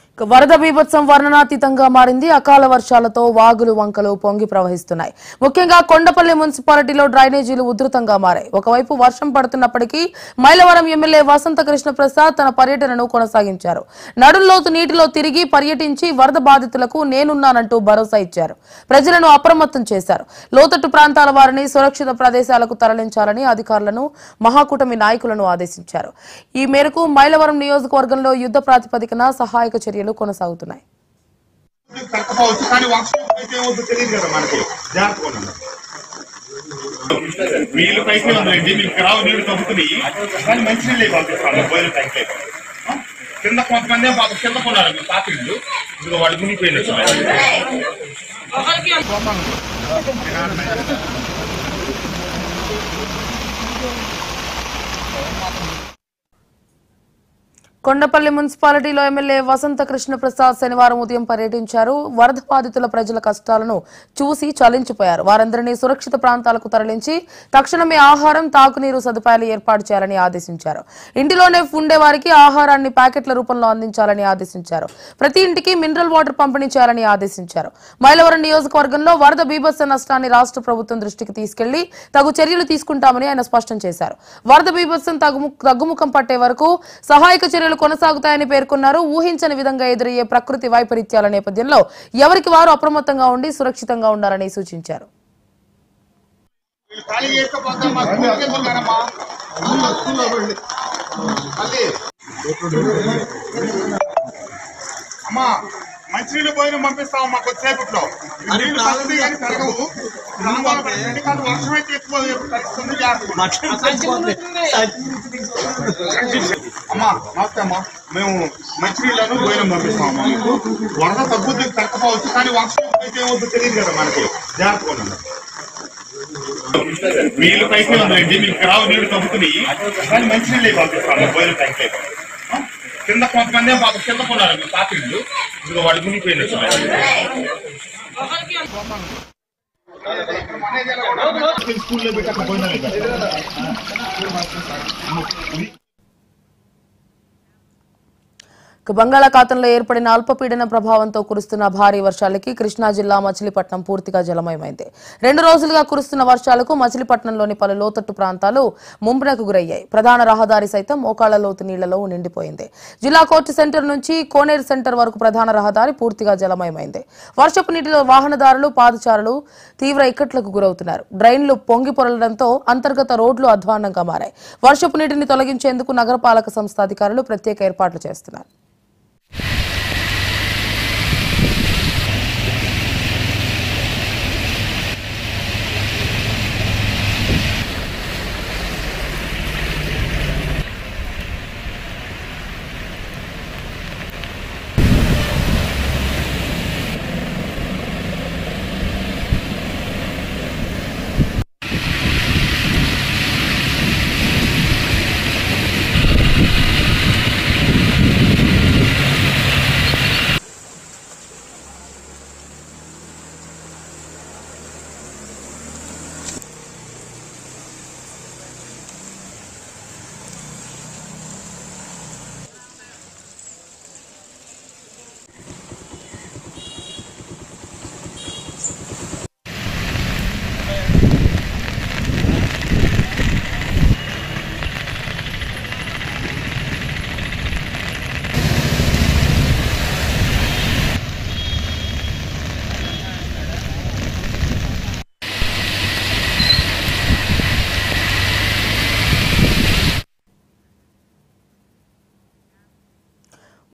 ఇక వరద బీభత్సం వర్ణనాతీతంగా మారింది అకాల వర్షాలతో వాగులు వంకలు పొంగి ప్రవహిస్తున్నాయి ముఖ్యంగా కొండపల్లి మున్సిపాలిటీలో డ్రైనేజీలు ఉధృతంగా మారాయి ఒకవైపు వర్షం పడుతున్నప్పటికీ మైలవరం ఎమ్మెల్యే వసంత కృష్ణ ప్రసాద్ తన పర్యటనను కొనసాగించారు నడుల్లోతు నీటిలో తిరిగి పర్యటించి వరద బాధితులకు నేనున్నానంటూ భరోసా ఇచ్చారు ప్రజలను అప్రమత్తం చేశారు లోతట్టు ప్రాంతాల వారిని సురక్షిత ప్రదేశాలకు తరలించాలని అధికారులను మహాకూటమి నాయకులను ఆదేశించారు ఈ మేరకు మైలవరం నియోజకవర్గంలో యుద్ధ ప్రాతిపదికన సహాయక చర్యలు కొనసాగుతున్నాయి కట్టపోవచ్చు కానీ వర్షం అయితే ఏమవుతుందో తెలియదు కదా మనకి జాగ్రత్తగా ఉండండి వీళ్ళు పైకి ఉందండి మీకు రావు నీళ్లు తగ్గుతున్నాయి కానీ మంచి నీళ్ళు పంపిస్తాను బోయిల పైకి కింద కొంతమంది పాప కింద కొన్నారు మీ పాత ఇల్లు ఇదిగో వాళ్ళు మునిగిపోయినట్టు కొండపల్లి మున్సిపాలిటీలో ఎమ్మెల్యే వసంత కృష్ణ ప్రసాద్ శనివారం ఉదయం పర్యటించారు వరద బాధితుల ప్రజల కష్టాలను చూసి చలించిపోయారు వారందరినీ సురక్షిత ప్రాంతాలకు తరలించి తక్షణమే ఆహారం తాగునీరు సదుపాయాలు ఏర్పాటు చేయాలని ఆదేశించారు ఇంటిలోనే ఉండే వారికి ఆహారాన్ని ప్యాకెట్ల రూపంలో అందించాలని ఆదేశించారు ప్రతి ఇంటికి మినరల్ వాటర్ పంపిణీ చేయాలని ఆదేశించారు మైలవరం నియోజకవర్గంలో వరద బీభత్స నష్టాన్ని రాష్ట్ర ప్రభుత్వం దృష్టికి తీసుకెళ్లి తగు చర్యలు తీసుకుంటామని ఆయన స్పష్టం చేశారు వరద బీభత్సం తగ్గుము తగ్గుముఖం పట్టే వరకు సహాయక చర్యలు కొనసాగుతాయని పేర్కొన్నారు ఊహించని విధంగా ఎదురయ్యే ప్రకృతి వైపరీత్యాల నేపథ్యంలో ఎవరికి వారు అప్రమత్తంగా ఉండి సురక్షితంగా ఉండాలని సూచించారు వీళ్ళు ఖాళీ చేసుకోకపోతే మా స్కూల్కి వెళ్తున్నారమ్మా మళ్ళీ అమ్మా మంచినీళ్ళు పోయిన పంపిస్తాం మాకు కొద్దిసేపట్లో నీళ్ళు తగ్గుతాయి కానీ పెరగవు రాంబాబు పడుతుంది కానీ వర్షం అయితే ఎక్కువ తగ్గుతుంది జాగ్రత్త అమ్మా నమస్తే అమ్మా మేము మంచినీళ్ళను పోయిన పంపిస్తాం అమ్మా మీకు వరద తగ్గుద్ది తగ్గకపోవచ్చు కానీ వర్షం అయితే ఏమవుతుందో తెలియదు కదా మనకి జాగ్రత్తగా ఉండండి వీళ్ళు పైకి ఉందండి మీకు రావు నీళ్లు తగ్గుతున్నాయి కానీ మంచి నీళ్ళు పంపిస్తాను బోయిల పైకి కింద కొంతమంది పాప కింద కొన్నారు మీ పాత ఇల్లు ఇదిగో వాళ్ళు మునిగిపోయినట్టు స్కూల్లో పెట్టి అక్కడ పోయినా ఇక బంగాళాఖాతంలో ఏర్పడిన అల్పపీడన ప్రభావంతో కురుస్తున్న భారీ వర్షాలకి కృష్ణా జిల్లా మచిలీపట్నం పూర్తిగా జలమయమైంది రెండు రోజులుగా కురుస్తున్న వర్షాలకు మచిలీపట్నంలోని పలు లోతట్టు ప్రాంతాలు ముంపునకు గురయ్యాయి ప్రధాన రహదారి సైతం మోకాళ్ల లోతు నీళ్లలో నిండిపోయింది జిల్లా కోర్టు సెంటర్ నుంచి కోనేరు సెంటర్ వరకు ప్రధాన రహదారి పూర్తిగా జలమయమైంది వర్షపు నీటిలో వాహనదారులు పాదచారులు తీవ్ర ఇక్కట్లకు గురవుతున్నారు డ్రైన్లు పొంగి పొరలడంతో అంతర్గత రోడ్లు అధ్వాన్నంగా మారాయి వర్షపు నీటిని తొలగించేందుకు నగరపాలక సంస్థ అధికారులు ప్రత్యేక ఏర్పాట్లు చేస్తున్నారు